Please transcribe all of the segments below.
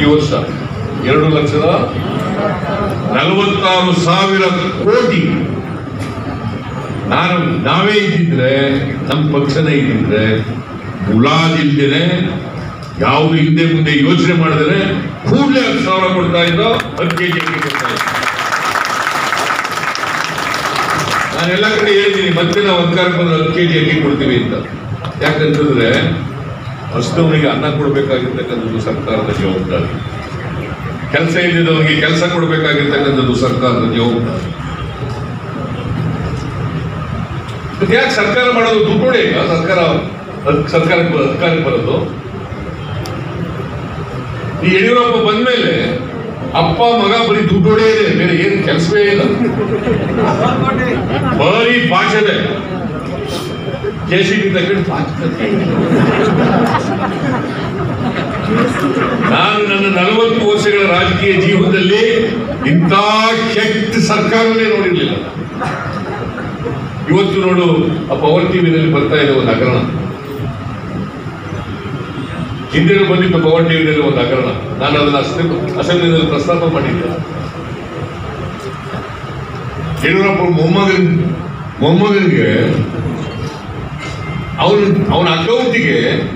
ಈ ವರ್ಷ ಎರಡು ಲಕ್ಷದ ನಲವತ್ತಾರು ಸಾವಿರ ಕೋಟಿ ನಾನು ನಾವೇ ಇದ್ದಿದ್ರೆ ನಮ್ಮ ಪಕ್ಷನೇ ಇದ್ದಿದ್ರೆ ಮುಲಾಜಿಲ್ದೇನೆ ಯಾವುದು ಹಿಂದೆ ಮುಂದೆ ಯೋಚನೆ ಮಾಡಿದ್ರೆ ಕೂಡಲೇ ಹತ್ತು ಸಾವಿರ ಕೊಡ್ತಾ ಇದ್ದೋ ಹತ್ತು ಕೆಜಿ ಅಕ್ಕಿ ಕೊಡ್ತಾ ಇದ್ದೋ ನಾನೆಲ್ಲ ಕಡೆ ಹೇಳಿದ್ದೀನಿ ಮತ್ತೆ ನಾವು ಅಧಿಕಾರಕ್ಕೆ ಬಂದ್ರೆ ಹತ್ತು ಕೆಜಿ ಅಕ್ಕಿ ಕೊಡ್ತೀವಿ ಅಂತ ಯಾಕಂತಂದ್ರೆ ಹಸ್ತವನಿಗೆ ಅನ್ನ ಕೊಡಬೇಕಾಗಿರ್ತಕ್ಕಂಥದ್ದು ಸರ್ಕಾರದ ಜವಾಬ್ದಾರಿ ಕೆಲಸ ಇಲ್ಲದವನಿಗೆ ಕೆಲಸ ಕೊಡಬೇಕಾಗಿರ್ತಕ್ಕಂಥದ್ದು ಸರ್ಕಾರದ ಜವಾಬ್ದಾರಿ ಮತ್ತೆ ಯಾಕೆ ಸರ್ಕಾರ ಮಾಡೋದು ದುಡ್ಡು ಹೊಡೆಯಲ್ಲ ಸರ್ಕಾರ ಅದ್- ಸರ್ಕಾರಕ್ಕೆ ಬ- ಅಧಿಕಾರಕ್ಕೆ ಬರೋದು ಈ ಯಡಿಯೂರಪ್ಪ ಬಂದ್ಮೇಲೆ ಅಪ್ಪ ಮಗ ಬರೀ ದುಡ್ಡು ಹೊಡೆಯದೆ ಬೇರೆ ಏನು ಕೆಲಸವೇ ಇಲ್ಲ ಬರೀ ಭಾಷೆದೆ ಜೆಸಿಬಿ ತಗೊಂಡು ಭಾಷೆ ನಾನು ನನ್ನ ನಲವತ್ತು ವರ್ಷಗಳ ರಾಜಕೀಯ ಜೀವನದಲ್ಲಿ ಇಂಥ ಕೆಟ್ಟ ಸರ್ಕಾರವೇ ನೋಡಿರ್ಲಿಲ್ಲ ಇವತ್ತು ನೋಡು ಆ ಪವರ್ ಟಿವಿನಲ್ಲಿ ಬರ್ತಾ ಇದೆ ಒಂದು ಹಗರಣ ಹಿಂದೆ ಬಂದಿತ್ತು ಪವರ್ ಟಿವಿನಲ್ಲಿ ಒಂದು ಹಗರಣ ನಾನು ಅದನ್ನ ಅಸೆಂಬ್ಲಿ ಅಸೆಂಬ್ಲಿನಲ್ಲಿ ಪ್ರಸ್ತಾಪ ಮಾಡಿದ್ದೆ ಯಡಿಯೂರಪ್ಪ ಮೊಮ್ಮಗನ್ ಮೊಮ್ಮಗನಿಗೆ ಅವನ ಅವನ ಅಕೌಂಟಿಗೆ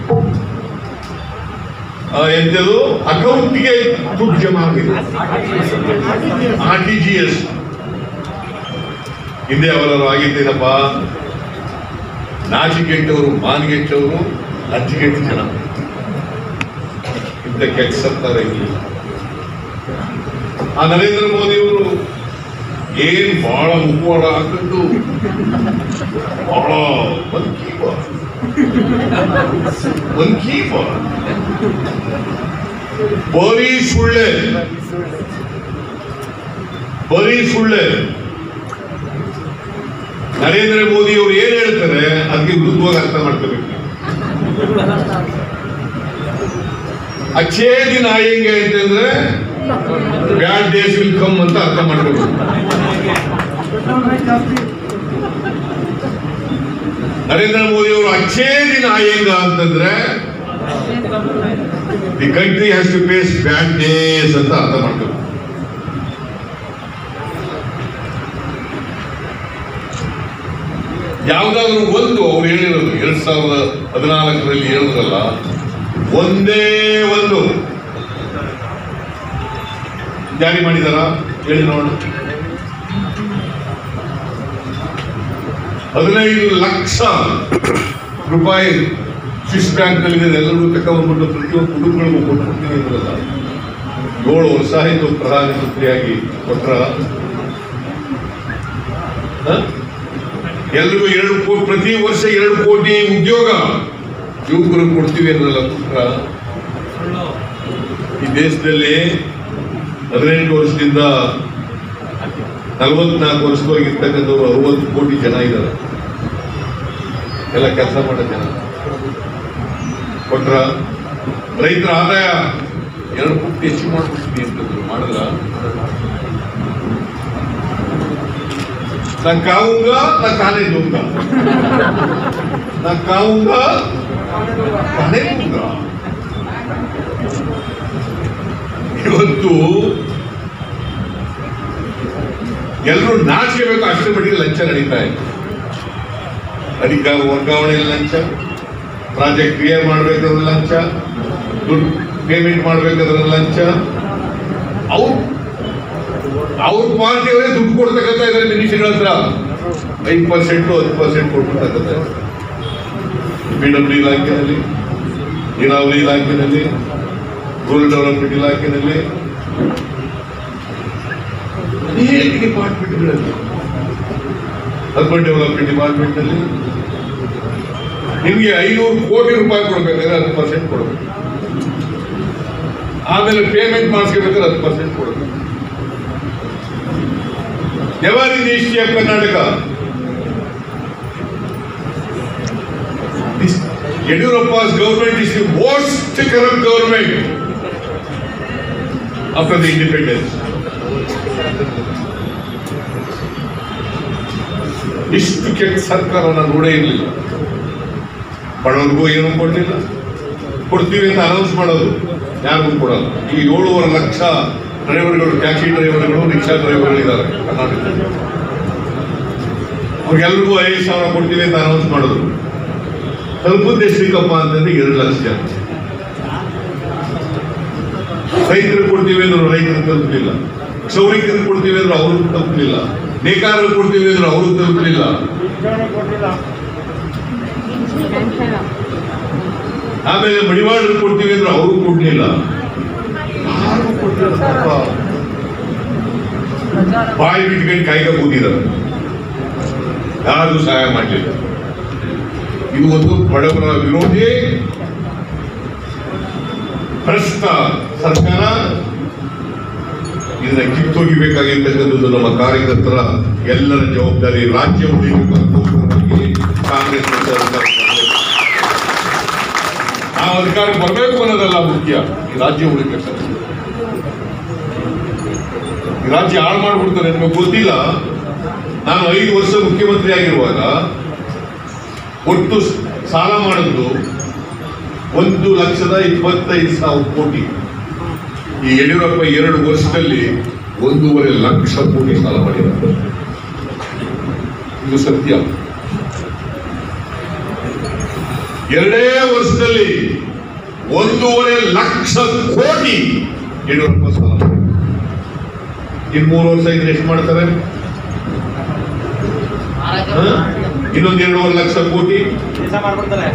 ಎಂತದು ಅಕೌಂಟ್ಗೆ ದುಡ್ಡು ಜಮಾ ಆಗಿದೆ ಆರ್ ಟಿ ಜಿ ಎಸ್ ಹಿಂದೆ ಅವರವರು ಆಗಿದ್ದೇನಪ್ಪ ನಾಚಿಕೆಟ್ಟವರು ಮಾನ್ಗೆಟ್ಟವರು ಅಜ್ಜಿಗೆಟ್ಟು ಜನ ಇಂಥ ಕೆಟ್ಟ ಸರ್ಕಾರ ಇರಲಿಲ್ಲ ಆ ನರೇಂದ್ರ ಮೋದಿ ಅವರು ಏನ್ ಬಹಳ ಮುಖವಾಡ ಹಾಕೊಂಡು ಬಹಳ ಒಂದ್ ಕೀಪ ಒಂದ್ ಕೀಪ ಬರೀ ಸುಳ್ಳೆ ಬರೀ ಸುಳ್ಳೆ ನರೇಂದ್ರ ಮೋದಿ ಅವರು ಏನ್ ಹೇಳ್ತಾರೆ ಅದಕ್ಕೆ ಮೃದುವಾಗಿ ಅರ್ಥ ಮಾಡ್ಕೋಬೇಕು ಅಚ್ಚೇ ದಿನ ಹೆಂಗೆ ಅಂತಂದ್ರೆ ಬ್ಯಾಡ್ ಡೇಸ್ ವಿಲ್ ಕಮ್ ಅಂತ ಅರ್ಥ ಮಾಡ್ಕೋಬೇಕು ನರೇಂದ್ರ ಮೋದಿ ಅವರು ಅಚ್ಚೇ ದಿನ ಆಯಂಗ ಅಂತಂದ್ರೆ the country has to face bad days ಅಂತ ಅರ್ಥ ಮಾಡ್ಕೋಬೇಕು ಯಾವ್ದಾದ್ರು ಒಂದು ಅವ್ರು ಹೇಳಿರೋದು ಎರಡ್ ಸಾವಿರದ ಹದಿನಾಲ್ಕರಲ್ಲಿ ಹೇಳಿದ್ರಲ್ಲ ಒಂದೇ ಒಂದು ಜಾರಿ ಮಾಡಿದಾರ ಹೇಳಿ ನೋಡೋಣ ಹದಿನೈದು ಲಕ್ಷ ರೂಪಾಯಿ ಸ್ವಿಸ್ ಬ್ಯಾಂಕ್ ನಲ್ಲಿ ಎಲ್ಲರಿಗೂ ತಗೊಂಡ್ಬಿಟ್ಟು ಪ್ರತಿಯೊಂದು ಕುಟುಂಬಗಳಿಗೂ ಕೊಟ್ಬಿಡ್ತೀನಿ ಅಂದ್ರಲ್ಲ ಏಳು ವರ್ಷ ಆಯಿತು ಪ್ರಧಾನಮಂತ್ರಿಯಾಗಿ ಕೊಟ್ರ ಹ? ಎಲ್ರಿಗೂ ಎರಡು ಕೋಟಿ ಪ್ರತಿ ವರ್ಷ ಎರಡು ಕೋಟಿ ಉದ್ಯೋಗ ಯುವಕರು ಕೊಡ್ತೀವಿ ಅನ್ನಲ್ಲ ಪುತ್ರ ಈ ದೇಶದಲ್ಲಿ ಹದಿನೆಂಟು ವರ್ಷದಿಂದ ನಲವತ್ನಾಲ್ಕು ವರ್ಷದವರೆಗಿರ್ತಕ್ಕಂಥವ್ರು ಅರವತ್ತು ಕೋಟಿ ಜನ ಇದ್ದಾರೆ ಎಲ್ಲ ಕೆಲಸ ಮಾಡೋ ಜನ ಕೊಟ್ರ ರೈತರ ಆದಾಯ ಎರಡು ಕೋಟಿ ಹೆಚ್ಚು ಮಾಡ್ಬಿಡ್ತೀನಿ ಅಂತಂದ್ರು ಮಾಡಿದ್ರ ನಾ ಕಾವುಂಗ ನಾ ಕಾನೇ ದೂಂಗ ನಾ ಕಾವುಂಗ ಕಾನೇ ದೂಂಗ ಇವತ್ತು ಎಲ್ಲರೂ ನಾಚಿಕೆಬೇಕು ಅಷ್ಟರ ಮಟ್ಟಿಗೆ ಲಂಚ ನಡೀತಾ ಇದೆ ಅಧಿಕಾರ ವರ್ಗಾವಣೆಯಲ್ಲಿ ಲಂಚ ಪ್ರಾಜೆಕ್ಟ್ ಕ್ಲಿಯರ್ ಮಾಡ್ಬೇಕಾದ್ರೆ ಲಂಚ ದುಡ್ಡು ಪೇಮೆಂಟ್ ಮಾಡ್ಬೇಕಾದ್ರೆ ಲಂಚ ಅವ್ರು ಅವ್ರ ಪಾರ್ಟಿಯವರೇ ದುಡ್ಡು ಕೊಡ್ತಕ್ಕಂಥ ಇದ್ದಾರೆ ಮಿನಿಸ್ಟ್ರಿಗಳ ಹತ್ರ ಐದು ಪರ್ಸೆಂಟ್ ಹತ್ತು ಪರ್ಸೆಂಟ್ ಕೊಟ್ಬಿಡ್ತಕ್ಕಂಥ ಪಿ ಡಬ್ಲ್ಯೂ ಇಲಾಖೆಯಲ್ಲಿ ನೀರಾವರಿ ಇಲಾಖೆಯಲ್ಲಿ ರೂರಲ್ ಡೆವಲಪ್ಮೆಂಟ್ ಇಲಾಖೆಯಲ್ಲಿ ಅನೇಕ ಡಿಪಾರ್ಟ್ಮೆಂಟ್ಗಳಲ್ಲಿ ಅರ್ಬನ್ ಡೆವಲಪ್ಮೆಂಟ್ ಡಿಪಾರ್ಟ್ಮೆಂಟ್ ಅಲ್ಲಿ ನಿಮಗೆ ಐನೂರು ಕೋಟಿ ರೂಪಾಯಿ ಕೊಡ್ಬೇಕಾದ್ರೆ ಹತ್ತು ಪರ್ಸೆಂಟ್ ಕೊಡಬೇಕು ಆಮೇಲೆ ಪೇಮೆಂಟ್ ಮಾಡಿಸ್ಕೋಬೇಕಾದ್ರೆ ಹತ್ತು ಪರ್ಸೆಂಟ್ ಕೊಡಬೇಕು never in history of Karnataka This Yediyurappa's government is the worst corrupt government after the independence. ಇಷ್ಟು ಕೆಟ್ಟ ಸರ್ಕಾರ ನಾನು ನೋಡೇ ಇರಲಿಲ್ಲ ಬಡವರಿಗೂ ಏನು ಕೊಡಲಿಲ್ಲ ಕೊಡ್ತೀವಿ ಅಂತ ಅನೌನ್ಸ್ ಮಾಡೋದು ಯಾರಿಗೂ ಕೊಡಲ್ಲ ಈಗ ಏಳೂವರೆ ಲಕ್ಷ ಡ್ರೈವರ್ಗಳು ಟ್ಯಾಕ್ಸಿ ಡ್ರೈವರ್ಗಳು ರಿಕ್ಷಾ ಡ್ರೈವರ್ಗಳಿದ್ದಾರೆ ಕರ್ನಾಟಕದಲ್ಲಿ ಅವ್ರಿಗೆಲ್ರಿಗೂ ಐದು ಸಾವಿರ ಕೊಡ್ತೀವಿ ಅಂತ ಅನೌನ್ಸ್ ಮಾಡಿದ್ರು ತಲುಪುದು ಎಷ್ಟಕ್ಕಪ್ಪ ಅಂತಂದ್ರೆ ಎರಡು ಲಕ್ಷ ಜನ ರೈತರಿಗೆ ಕೊಡ್ತೀವಿ ಅಂದ್ರು ರೈತರು ತಲುಪಲಿಲ್ಲ ಕ್ಷೌರಿಕರಿಗೆ ಕೊಡ್ತೀವಿ ಅಂದ್ರೆ ಅವರು ತಲುಪಲಿಲ್ಲ ನೇಕಾರರು ಕೊಡ್ತೀವಿ ಅಂದ್ರೆ ಅವರು ತಲುಪಲಿಲ್ಲ ಆಮೇಲೆ ಮಡಿವಾಳರು ಕೊಡ್ತೀವಿ ಅಂದ್ರೆ ಅವರು ಕೊಡ್ಲಿಲ್ಲ ಯಾರು ಕೊಡ್ಲಿಲ್ಲ ಪಾಪ. ಬಾಯಿ ಬಿಟ್ಕೊಂಡು ಕಾಯ್ಕ ಕೂತಿದ್ದಾರೆ ಯಾರಿಗೂ ಸಹಾಯ ಮಾಡಲಿಲ್ಲ ಇದು ಒಂದು ಬಡವರ ವಿರೋಧಿ ಭ್ರಷ್ಟ ಸರ್ಕಾರ ಇದನ್ನ ಕಿತ್ತೊಗಿಬೇಕಾಗಿರ್ತಕ್ಕಂಥದ್ದು ನಮ್ಮ ಕಾರ್ಯಕರ್ತರ ಎಲ್ಲರ ಜವಾಬ್ದಾರಿ ರಾಜ್ಯ ಉಳಿಬೇಕಾಗಿ ಕಾಂಗ್ರೆಸ್ ಪಕ್ಷ ಅಧಿಕಾರಕ್ಕೆ ಬರ್ಬೇಕು. ಆ ಅಧಿಕಾರಕ್ಕೆ ಬರಬೇಕು ಅನ್ನೋದಲ್ಲ ಮುಖ್ಯ ಈ ರಾಜ್ಯ ಉಳಿಬೇಕಾದ್ರೆ ಈ ರಾಜ್ಯ ಹಾಳು ಮಾಡ್ಬಿಡ್ತಾರೆ ನಿಮಗೆ ಗೊತ್ತಿಲ್ಲ ನಾನು ಐದು ವರ್ಷ ಮುಖ್ಯಮಂತ್ರಿ ಆಗಿರುವಾಗ ಒಟ್ಟು ಸಾಲ ಮಾಡಿದ್ದು ಒಂದು ಲಕ್ಷದ ಇಪ್ಪತ್ತೈದು ಸಾವಿರ ಕೋಟಿ ಈ ಯಡಿಯೂರಪ್ಪ ಎರಡು ವರ್ಷದಲ್ಲಿ ಒಂದೂವರೆ ಲಕ್ಷ ಕೋಟಿ ಸಾಲ ಮಾಡಿದ್ದಾರೆ ಇದು ಸತ್ಯ ಎರಡೇ ವರ್ಷದಲ್ಲಿ ಒಂದೂವರೆ ಲಕ್ಷ ಕೋಟಿ ಯಡಿಯೂರಪ್ಪ ಸಾಲ ಮಾಡಿದ್ದಾರೆ ಇನ್ ಮೂರು ವರ್ಷ ಇದ್ರೆ ಎಷ್ಟು ಮಾಡ್ತಾರೆ ಹ? ಇನ್ನೊಂದು ಎರಡೂವರೆ ಲಕ್ಷ ಕೋಟಿ ಕೆಲಸ ಮಾಡ್ಬಿಡ್ತಾರೆ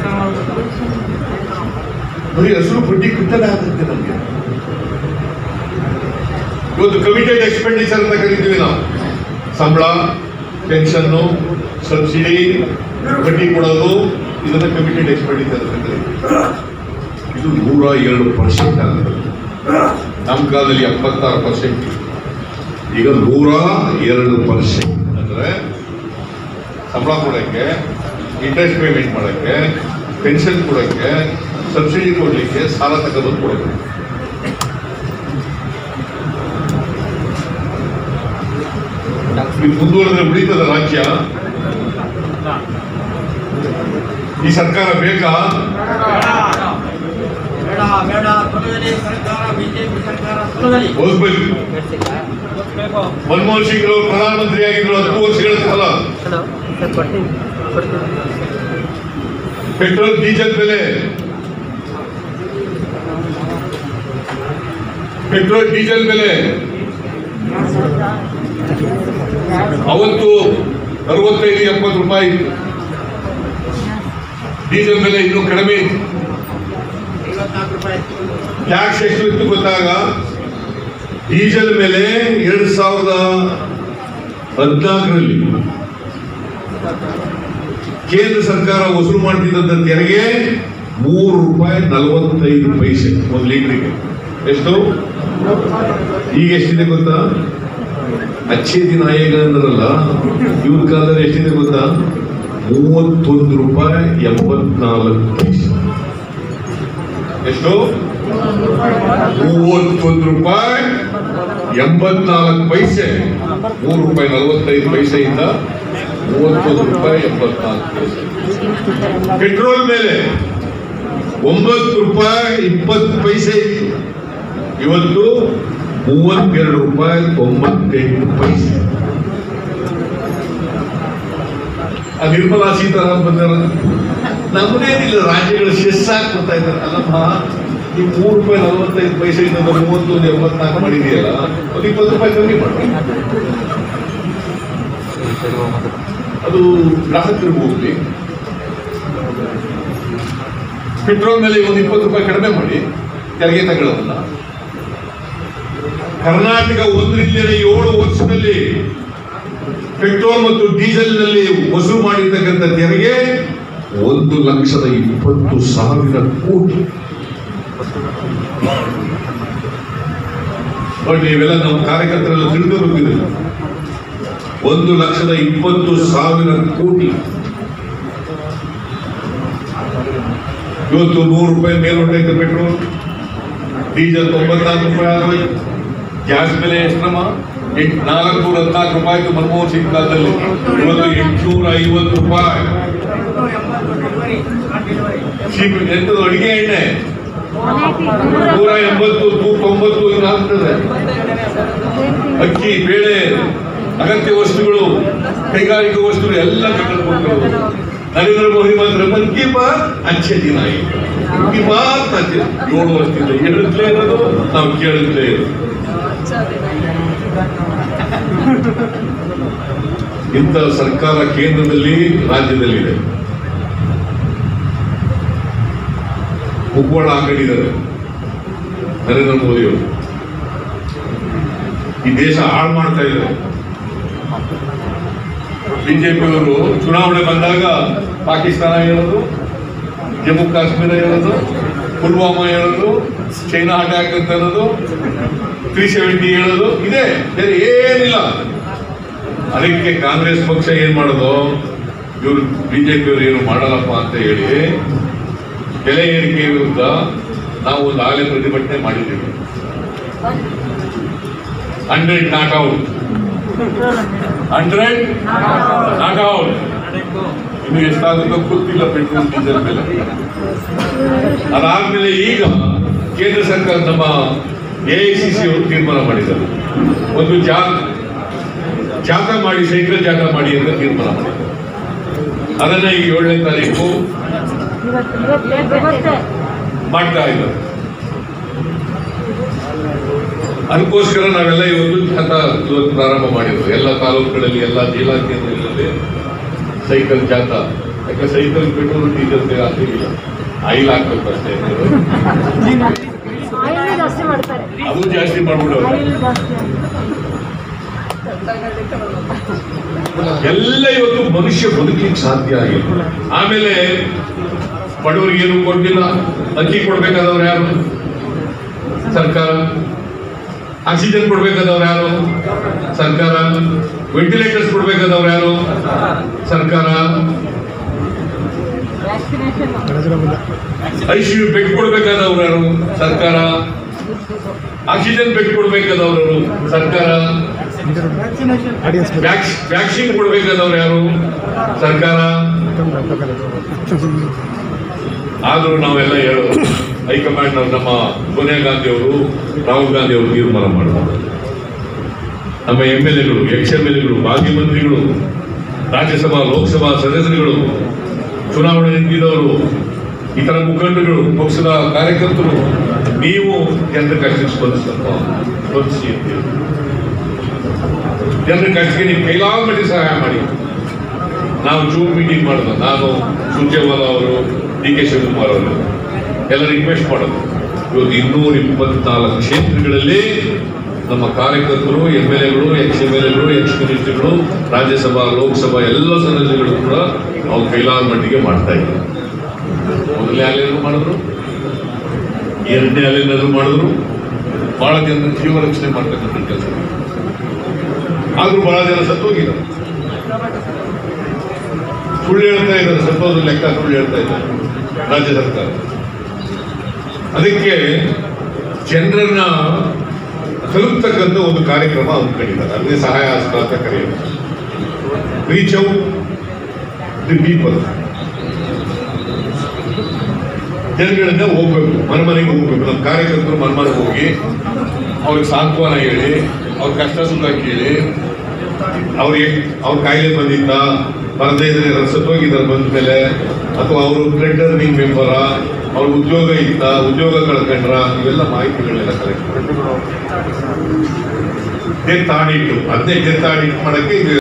ಬರೀ ಹಸಿರು ಬಡ್ಡಿ ಕಟ್ಟಲೆ ಆಗುತ್ತೆ ನಮಗೆ ಇವತ್ತು ಕಮಿಟೆಡ್ ಎಕ್ಸ್ಪೆಂಡಿಚರ್ ಅಂತ ಕರಿತೀವಿ ನಾವು ಸಂಬಳ ಪೆನ್ಷನ್ನು ಸಬ್ಸಿಡಿ ಬಡ್ಡಿ ಕೊಡೋದು ಇದನ್ನ ಕಮಿಟೆಡ್ ಎಕ್ಸ್ಪೆಂಡಿಚರ್ ಅಂತ ಕರಿತೀವಿ ಇದು ನೂರ ಎರಡು ಪರ್ಸೆಂಟ್ ಆಗುತ್ತೆ ನಮ್ಮ ಕಾಲದಲ್ಲಿ ಎಪ್ಪತ್ತಾರು ಪರ್ಸೆಂಟ್ ಈಗ ನೂರ ಎರಡು ಪರ್ಸೆಂಟ್ ಅಂದ್ರೆ ಸಂಬಳ ಕೊಡೋಕ್ಕೆ ಇಂಟ್ರೆಸ್ಟ್ ಪೇಮೆಂಟ್ ಮಾಡೋಕ್ಕೆ ಪೆನ್ಷನ್ ಕೊಡೋಕ್ಕೆ ಸಬ್ಸಿಡಿ ಕೊಡಲಿಕ್ಕೆ ಸಾಲ ತಗೊಂಡು ಕೊಡಬೇಕು ಇದು ಮುಂದುವರೆದ್ರೆ ಉಳಿತದ ರಾಜ್ಯ ಈ ಸರ್ಕಾರ ಬೇಕಾ ಬೇಡ ಬೇಡ ಕೊನೆಯಲ್ಲಿ ಸರ್ಕಾರ ಬಿಜೆಪಿ ಸರ್ಕಾರ ಕುಲದಲ್ಲಿ ಹೋಗ್ಬೇಕು ಬೇಕು ಮನಮೋಹನ್ ಸಿಂಗ್ ಅವರು ಪ್ರಧಾನಮಂತ್ರಿ ಆಗಿದ್ರು ಹತ್ತು ವರ್ಷಗಳ ಕಾಲ ಹಲೋ ಸರ್ ಕೊಡ್ತೀನಿ ಕೊಡ್ತೀನಿ ಪೆಟ್ರೋಲ್ ಡೀಸೆಲ್ ಬೆಲೆ ಪೆಟ್ರೋಲ್ ಡೀಸೆಲ್ ಬೆಲೆ ಅವತ್ತು ಅರವತ್ತೈದು ಎಪ್ಪತ್ತು ರೂಪಾಯಿ ಇತ್ತು. ಡೀಸೆಲ್ ಬೆಲೆ ಇನ್ನೂ ಕಡಿಮೆ ಇತ್ತು ಐವತ್ನಾಲ್ಕು ರೂಪಾಯಿ ಟ್ಯಾಕ್ಸ್ ಎಷ್ಟು ಇತ್ತು ಗೊತ್ತಾಗ ಡೀಸೆಲ್ ಮೇಲೆ ಎರಡು ಸಾವಿರದ ಹದಿನಾಲ್ಕರಲ್ಲಿ ಕೇಂದ್ರ ಸರ್ಕಾರ ವಸೂಲು ಮಾಡ್ತಿದ್ದಂತ ತೆರಿಗೆ ಮೂರು ರೂಪಾಯಿ ನಲವತ್ತೈದು ಪೈಸೆ ಒಂದು ಲೀಟ್ರಿಗೆ ಎಷ್ಟು ಈಗ ಎಷ್ಟಿದೆ ಗೊತ್ತಾ ಅಚ್ಚೇ ದಿನ ಆಯೋಗ ಅಂದ್ರಲ್ಲ ಇವ್ರ ಕಾಲದಲ್ಲಿ ಎಷ್ಟಿದೆ ಗೊತ್ತಾ ಮೂವತ್ತೊಂದು ರೂಪಾಯಿ ಎಂಬತ್ನಾಲ್ಕು ಪೈಸೆ ಎಷ್ಟು ಮೂವತ್ತೊಂದು ರೂಪಾಯಿ ಎಂಬತ್ನಾಲ್ಕು ಪೈಸೆ ಮೂರು ರೂಪಾಯಿ ನಲವತ್ತೈದು ಪೈಸೆಯಿಂದ ಮೂವತ್ತೊಂದು ರೂಪಾಯಿ ಎಂಬತ್ನಾಲ್ಕು ಪೈಸೆ ಪೆಟ್ರೋಲ್ ಮೇಲೆ ಒಂಬತ್ತು ರೂಪಾಯಿ ಇಪ್ಪತ್ತು ಪೈಸೆ ಇತ್ತು ಇವತ್ತು ಮೂವತ್ತೆರಡು ರೂಪಾಯಿ ತೊಂಬತ್ತೆಂಟು ಪೈಸೆ ಆ ನಿರ್ಮಲಾ ಸೀತಾರಾಮನ್ ಬಂದಾರ ನಮ್ಮನೇನಿಲ್ಲ ರಾಜ್ಯಗಳು ಸೆಸ್ ಹಾಕ್ಬಿಡ್ತಾ ಇದ್ದಾರೆ ಅಲ್ಲಮ್ಮ ಈ ಮೂರು ರೂಪಾಯಿ ನಲವತ್ತೈದು ಪೈಸೆ ಇಂದ ಮೂವತ್ತೊಂದು ಎಂಬತ್ನಾಲ್ಕು ಮಾಡಿದೆಯಲ್ಲ ಒಂದು ಇಪ್ಪತ್ತು ರೂಪಾಯಿ ಕಮ್ಮಿ ಮಾಡಿ ಅದು ಗ್ರಾಹಕರಿಗೆ ಹೋಗ್ಲಿ ಪೆಟ್ರೋಲ್ ಮೇಲೆ ಒಂದು ಇಪ್ಪತ್ತು ರೂಪಾಯಿ ಕಡಿಮೆ ಮಾಡಿ ತೆರಿಗೆ ತಗೊಳ್ಳೋದನ್ನ ಕರ್ನಾಟಕ ಒಂದರಿಂದ ಏಳು ವರ್ಷದಲ್ಲಿ ಪೆಟ್ರೋಲ್ ಮತ್ತು ಡೀಸೆಲ್ ನಲ್ಲಿ ವಸೂಲು ಮಾಡಿರ್ತಕ್ಕಂಥ ತೆರಿಗೆ ಒಂದು ಲಕ್ಷದ ಇಪ್ಪತ್ತು ಸಾವಿರ ಕೋಟಿ ಬಟ್ ನೀವೆಲ್ಲ ನಮ್ಮ ಕಾರ್ಯಕರ್ತರೆಲ್ಲ ತಿಳಿದಿರುತ್ತಿಲ್ಲ ಒಂದು ಲಕ್ಷದ ಇಪ್ಪತ್ತು ಸಾವಿರ ಕೋಟಿ ಇವತ್ತು ನೂರು ರೂಪಾಯಿ ಮೇಲ್ಪಟ್ಟೈತೆ ಪೆಟ್ರೋಲ್ ಡೀಸೆಲ್ ತೊಂಬತ್ನಾಲ್ಕು ರೂಪಾಯಿ ಆಗೋಯ್ತು ಗ್ಯಾಸ್ ಬೆಲೆ ಎಷ್ಟಮ್ಮ ಎಂಟ್ ನಾಲ್ಕುನೂರ ಹದಿನಾಲ್ಕು ರೂಪಾಯಿ ಇತ್ತು ಮನಮೋಹನ್ ಸಿಂಗ್ ಕಾಲದಲ್ಲಿ ಇವತ್ತು ಎಂಟುನೂರ ಐವತ್ತು ರೂಪಾಯಿ ಚೀಪ್ ಎಂತದು ಅಡಿಗೆ ಎಣ್ಣೆ ನೂರ ಎಂಬತ್ತು ನೂರ ತೊಂಬತ್ತು ಹಿಂಗ್ ಆಗ್ತದೆ ಅಕ್ಕಿ ಬೇಳೆ ಅಗತ್ಯ ವಸ್ತುಗಳು ಕೈಗಾರಿಕಾ ವಸ್ತುಗಳು ಎಲ್ಲ ಕಟ್ಟಲ್ಪಟ್ಟು ನರೇಂದ್ರ ಮೋದಿ ಮಾತ್ರ ಮನ್ ಕಿ ಬಾತ್ ಅಚ್ಚೆ ದಿನ ಆಯಿತು ಈ ಬಾತ್ ಅಚ್ಚೆ ಏಳು ವರ್ಷದಿಂದ ಹೇಳುತ್ತಲೇ ಇರೋದು ನಾವು ಕೇಳುತ್ತಲೇ ಇರೋದು ಇಂಥ ಸರ್ಕಾರ ಕೇಂದ್ರದಲ್ಲಿ ರಾಜ್ಯದಲ್ಲಿದೆ ಮುಗ್ಗೋಳ ಹಾಕೊಂಡಿದ್ದಾರೆ ನರೇಂದ್ರ ಮೋದಿಯವರು ಈ ದೇಶ ಹಾಳು ಮಾಡ್ತಾ ಇದ್ದಾರೆ ಬಿಜೆಪಿಯವರು ಚುನಾವಣೆ ಬಂದಾಗ ಪಾಕಿಸ್ತಾನ ಹೇಳೋದು ಜಮ್ಮು ಕಾಶ್ಮೀರ ಹೇಳೋದು ಪುಲ್ವಾಮಾ ಹೇಳೋದು ಚೈನಾ ಅಟ್ಯಾಕ್ ಅಂತ ಹೇಳೋದು ತ್ರೀ ಸೆವೆಂಟಿ ಹೇಳೋದು ಇದೆ ಬೇರೆ ಏನಿಲ್ಲ ಅದಕ್ಕೆ ಕಾಂಗ್ರೆಸ್ ಪಕ್ಷ ಏನ್ ಮಾಡೋದು ಇವರು ಬಿಜೆಪಿಯವರು ಏನು ಮಾಡಲ್ಲಪ್ಪ ಅಂತ ಹೇಳಿ ಬೆಲೆ ಏರಿಕೆ ವಿರುದ್ಧ ನಾವು ಒಂದು ಆಗಲೇ ಪ್ರತಿಭಟನೆ ಮಾಡಿದ್ದೀವಿ hundred not out hundred not out ಇನ್ನು ಎಷ್ಟಾಗುತ್ತೋ ಗೊತ್ತಿಲ್ಲ ಪೆಟ್ರೋಲ್ ಡೀಸೆಲ್ ಬೆಲೆ ಅದಾದ್ಮೇಲೆ ಈಗ ಕೇಂದ್ರ ಸರ್ಕಾರ ನಮ್ಮ ಎಐಸಿಸಿ ಅವರು ತೀರ್ಮಾನ ಮಾಡಿದ್ದಾರೆ ಒಂದು ಜಾ ಜಾಥಾ ಮಾಡಿ ಸೈಕಲ್ ಜಾಥಾ ಮಾಡಿ ಅಂತ ತೀರ್ಮಾನ ಮಾಡಿದ್ದಾರೆ ಅದನ್ನ ಈಗ ಏಳನೇ ತಾರೀಕು ಮಾಡ್ತಾ ಇದ್ದಾರೆ ಅದಕ್ಕೋಸ್ಕರ ನಾವೆಲ್ಲ ಇವತ್ತು ಜಾಥಾ ಇವತ್ತು ಪ್ರಾರಂಭ ಮಾಡಿದ್ವಿ ಎಲ್ಲ ತಾಲೂಕುಗಳಲ್ಲಿ ಎಲ್ಲ ಜಿಲ್ಲಾ ಕೇಂದ್ರಗಳಲ್ಲಿ ಸೈಕಲ್ ಜಾಥಾ ಯಾಕೆ ಸೈಕಲ್ ಪೆಟ್ರೋಲ್ ಡೀಸೆಲ್ ಆಗ್ತಿಲ್ಲ ಆಯಿಲ್ ಹಾಕ್ಬೇಕು ಅಷ್ಟೇ ಆಯಿಲ್ ಜಾಸ್ತಿ ಮಾಡ್ತಾರೆ ಅದು ಜಾಸ್ತಿ ಮಾಡ್ಬಿಡೋರು ಆಯಿಲ್ ಜಾಸ್ತಿ ಎಲ್ಲ ಇವತ್ತು ಮನುಷ್ಯ ಬದುಕಲಿಕ್ಕೆ ಸಾಧ್ಯ ಆಗಿಲ್ಲ ಆಮೇಲೆ ಬಡವರಿಗೆ ಏನು ಕೊಟ್ಟಿಲ್ಲ ಅಕ್ಕಿ ಕೊಡ್ಬೇಕಾದವ್ರು ಯಾರು ಸರ್ಕಾರ ಆಕ್ಸಿಜನ್ ಕೊಡ್ಬೇಕಾದವ್ರು ಯಾರು ಸರ್ಕಾರ ವೆಂಟಿಲೇಟರ್ಸ್ ಕೊಡ್ಬೇಕಾದವ್ರು ಯಾರು ಸರ್ಕಾರ ಐಸಿಯು ಬೆಡ್ ಕೊಡ್ಬೇಕಾದವ್ರು ಯಾರು ಸರ್ಕಾರ ಆಕ್ಸಿಜನ್ ಬೆಡ್ ಕೊಡ್ಬೇಕಾದವರು ಸರ್ಕಾರ ವ್ಯಾಕ್ಸ್- ವ್ಯಾಕ್ಸಿನ್ ಕೊಡ್ಬೇಕಾದವ್ರು ಯಾರು ಸರ್ಕಾರ ಆದ್ರೂ ನಾವೆಲ್ಲ ಹೇಳೋದು ಹೈಕಮಾಂಡ್ ಅವ್ರು ನಮ್ಮ ಸೋನಿಯಾ ಗಾಂಧಿ ಅವರು ರಾಹುಲ್ ಗಾಂಧಿ ಅವರು ತೀರ್ಮಾನ ಮಾಡಿದ್ರು ನಮ್ಮ ಎಂ ಎಲ್ ಎಗಳು ಎಕ್ಸ್ ಎಂ ಎಲ್ ಎಗಳು ಮಾಜಿ ಮಂತ್ರಿಗಳು ರಾಜ್ಯಸಭಾ ಲೋಕಸಭಾ ಸದಸ್ಯರುಗಳು ಚುನಾವಣೆ ನಿಂತಿದ್ದವರು ಇತರ ಮುಖಂಡರುಗಳು ಪಕ್ಷದ ಕಾರ್ಯಕರ್ತರು ನೀವು ಜನರ ಕಷ್ಟಕ್ಕೆ ಸ್ಪಂದಿಸಪ್ಪ ಸ್ಪಂದಿಸಿ ಅಂತೇಳಿ ಜನರ ಕಷ್ಟಕ್ಕೆ ನೀವು ಕೈಲಾದ ಮಟ್ಟಿಗೆ ಸಹಾಯ ಮಾಡಿ ನಾವು ಜೂಮ್ ಮೀಟಿಂಗ್ ಮಾಡೋದು ನಾನು ಸುರ್ಜೇವಾಲ ಅವರು ಡಿ ಕೆ ಶಿವಕುಮಾರ್ ಅವರು ಎಲ್ಲ ರಿಕ್ವೆಸ್ಟ್ ಮಾಡೋದು ಇವತ್ತು ಇನ್ನೂರ ಇಪ್ಪತ್ನಾಲ್ಕು ಕ್ಷೇತ್ರಗಳಲ್ಲಿ ನಮ್ಮ ಕಾರ್ಯಕರ್ತರು ಎಂ ಎಲ್ ಎಗಳು ಎಕ್ಸ್ ಎಂ ಎಲ್ ಎಗಳು ಎಕ್ಸ್ ಮಿನಿಸ್ಟರ್ಗಳು ರಾಜ್ಯಸಭಾ ಲೋಕಸಭಾ ಎಲ್ಲ ಸದಸ್ಯಗಳು ಕೂಡ ಅವ್ರು ಕೈಲಾದ ಮಟ್ಟಿಗೆ ಮಾಡ್ತಾ ಇದ್ದಾರೆ ಮೊದಲನೇ ಅಲೆಯನ್ನು ಮಾಡಿದ್ರು ಎರಡನೇ ಅಲೆನಾದ್ರು ಮಾಡಿದ್ರು ಬಹಳ ಜನ ಜೀವ ರಕ್ಷಣೆ ಮಾಡ್ತಕ್ಕಂಥ ಕೆಲಸ ಆದ್ರೂ ಬಹಳ ಜನ ಸತ್ತೋಗಿದ್ದಾರೆ ಸುಳ್ಳು ಹೇಳ್ತಾ ಇದ್ದಾರೆ ಸತ್ತೋದ್ರ ಲೆಕ್ಕ ಸುಳ್ಳು ಹೇಳ್ತಾ ಇದ್ದಾರೆ ರಾಜ್ಯ ಸರ್ಕಾರ ಅದಕ್ಕೆ ಜನರನ್ನ ತಲುಪ್ತಕ್ಕಂಥ ಒಂದು ಕಾರ್ಯಕ್ರಮ ಹಮ್ಮಿಕೊಂಡಿದ್ದಾರೆ ಅದೇ ಸಹಾಯ ಹಸ್ತ ಅಂತ ಕರೆಯೋದು ರೀಚ್ ಔಟ್ ದಿ ಪೀಪಲ್ ಜನಗಳಿಂದ ಹೋಗ್ಬೇಕು ಮನೆ ಮನೆಗೆ ಹೋಗ್ಬೇಕು ನಮ್ಮ ಕಾರ್ಯಕರ್ತರು ಮನೆ ಮನೆಗೆ ಹೋಗಿ ಅವ್ರಿಗೆ ಸಾಂತ್ವನ ಹೇಳಿ ಅವ್ರ ಕಷ್ಟ ಸುಖ ಕೇಳಿ ಅವ್ರಿಗೆ ಅವ್ರ ಕಾಯಿಲೆ ಬಂದಿದ್ದ ಬರದೇ ಇದ್ರೆ ಯಾರು ಸತ್ತೋಗಿದ್ದಾರೆ ಬಂದ ಮೇಲೆ ಅಥವಾ ಅವರು ಬ್ಲಡ್ ಅರ್ನಿಂಗ್ ಮೆಂಬರ ಅವ್ರ ಉದ್ಯೋಗ ಇತ್ತ ಉದ್ಯೋಗ ಕಳ್ಕೊಂಡ್ರ ಇವೆಲ್ಲ ಮಾಹಿತಿಗಳನ್ನೆಲ್ಲ ಕಲೆಕ್ಟ್ ಡೆತ್ ಆಡಿಟ್ ಅದನ್ನೇ ಡೆತ್ ಆಡಿಟ್ ಮಾಡಕ್ಕೆ ಇದು